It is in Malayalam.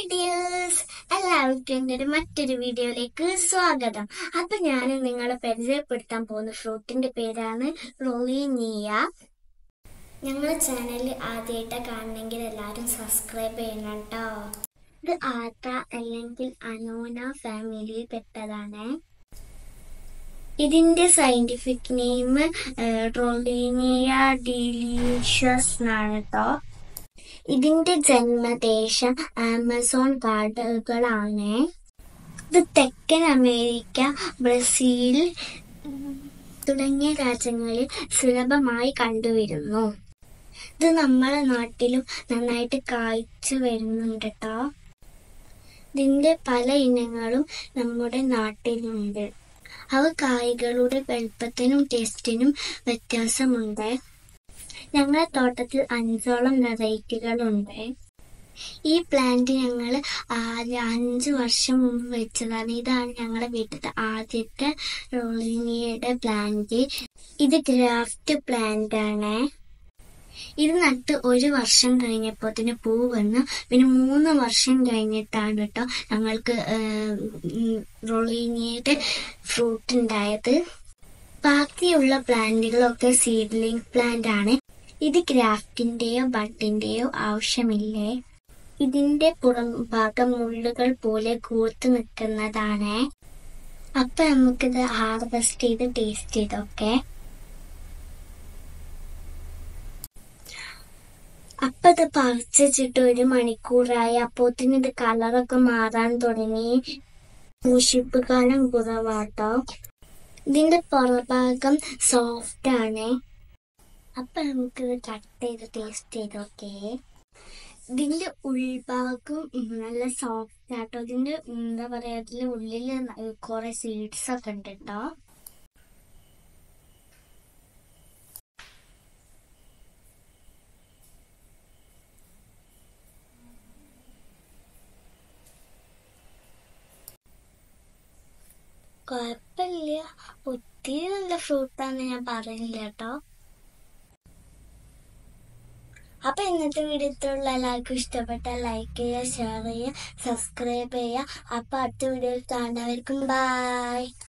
ഡിയേഴ്സ് എല്ലാവർക്കും എൻ്റെ ഒരു മറ്റൊരു വീഡിയോയിലേക്ക് സ്വാഗതം അപ്പൊ ഞാൻ നിങ്ങളെ പരിചയപ്പെടുത്താൻ പോകുന്ന ഫ്രൂട്ടിന്റെ പേരാണ് റോളിനിയ ഞങ്ങളെ ചാനൽ ആദ്യമായിട്ട് കാണണമെങ്കിൽ എല്ലാവരും സബ്സ്ക്രൈബ് ചെയ്യണം കേട്ടോ ഇത് ആത്ത അല്ലെങ്കിൽ അനോന ഫാമിലിയിൽ പെട്ടതാണ് ഇതിന്റെ സയന്റിഫിക് നെയിം റോളിനിയ ഡിലീഷ്യസ് എന്നാണ് കേട്ടോ ഇതിന്റെ ജന്മദേശം ആമസോൺ കാടുകളാണ് ഇത് തെക്കൻ അമേരിക്ക ബ്രസീൽ തുടങ്ങിയ രാജ്യങ്ങളിൽ സുലഭമായി കണ്ടുവരുന്നു ഇത് നമ്മുടെ നാട്ടിലും നന്നായിട്ട് കായ്ച്ചു വരുന്നുണ്ട് കേട്ടോ ഇതിന്റെ പല ഇനങ്ങളും നമ്മുടെ നാട്ടിലുണ്ട് അവ കായ്കളുടെ വലുപ്പത്തിനും ടേസ്റ്റിനും വ്യത്യാസമുണ്ട് ഞങ്ങളുടെ തോട്ടത്തിൽ അഞ്ചോളം വെറൈറ്റികളുണ്ട് ഈ പ്ലാന്റ് ഞങ്ങൾ ആദ്യം അഞ്ചു വർഷം മുമ്പ് വെച്ചതാണ് ഇതാണ് ഞങ്ങളുടെ വീട്ടിലത്തെ ആദ്യത്തെ റോളിനിയുടെ പ്ലാന്റ് ഇത് ഗ്രാഫ്റ്റ് പ്ലാന്റ് ആണ് ഇത് നട്ട് ഒരു വർഷം കഴിഞ്ഞപ്പോത്തിന് പൂ വന്നു പിന്നെ മൂന്ന് വർഷം കഴിഞ്ഞിട്ടാണ് കേട്ടോ ഞങ്ങൾക്ക് റോളിനിയുടെ ഫ്രൂട്ട് ഉണ്ടായത് ബാക്കിയുള്ള പ്ലാന്റുകളൊക്കെ സീഡ്ലിംഗ് പ്ലാന്റ് ആണ് ഇത് ഗ്രാഫ്റ്റിന്റെയോ ബഡിന്റെയോ ആവശ്യമില്ലേ ഇതിന്റെ പുറം ഭാഗം മുള്ളുകൾ പോലെ കൂർത്തു നിൽക്കുന്നതാണ് അപ്പൊ നമുക്കിത് ഹാർവെസ്റ്റ് ചെയ്ത് ടേസ്റ്റ് ചെയ്തൊക്കെ അപ്പൊ ഇത് പറിച്ചിട്ട് ഒരു മണിക്കൂറായി അപ്പോത്തിന് ഇത് കളറൊക്കെ മാറാൻ തുടങ്ങി സൂക്ഷിപ്പ് കാലം കുറവാട്ടോ ഇതിന്റെ പുറഭാഗം സോഫ്റ്റ് ആണ് അപ്പൊ നമുക്കിത് കട്ട് ചെയ്ത് ടേസ്റ്റ് ചെയ്തൊക്കെ ഇതിന്റെ ഉൾഭാഗം ഉം നല്ല സോഫ്റ്റ് ആട്ടോ ഇതിന്റെ ഉം എന്താ പറയാ ഇതിന്റെ ഉള്ളില് കുറെ സീഡ്സ് ഒക്കെ ഉണ്ട് കേട്ടോ കുഴപ്പമില്ല ഒത്തിരി നല്ല ഫ്രൂട്ടാന്ന് ഞാൻ പറയുന്നില്ല കേട്ടോ അപ്പൊ ഇന്നത്തെ വീഡിയോ ഇത്രയുള്ള എല്ലാവർക്കും ഇഷ്ടപ്പെട്ട ലൈക്ക് ചെയ്യുക ഷെയർ ചെയ്യുക സബ്സ്ക്രൈബ് ചെയ്യുക അപ്പൊ അടുത്ത വീഡിയോയിൽ കാണുന്നവർക്കും ബൈ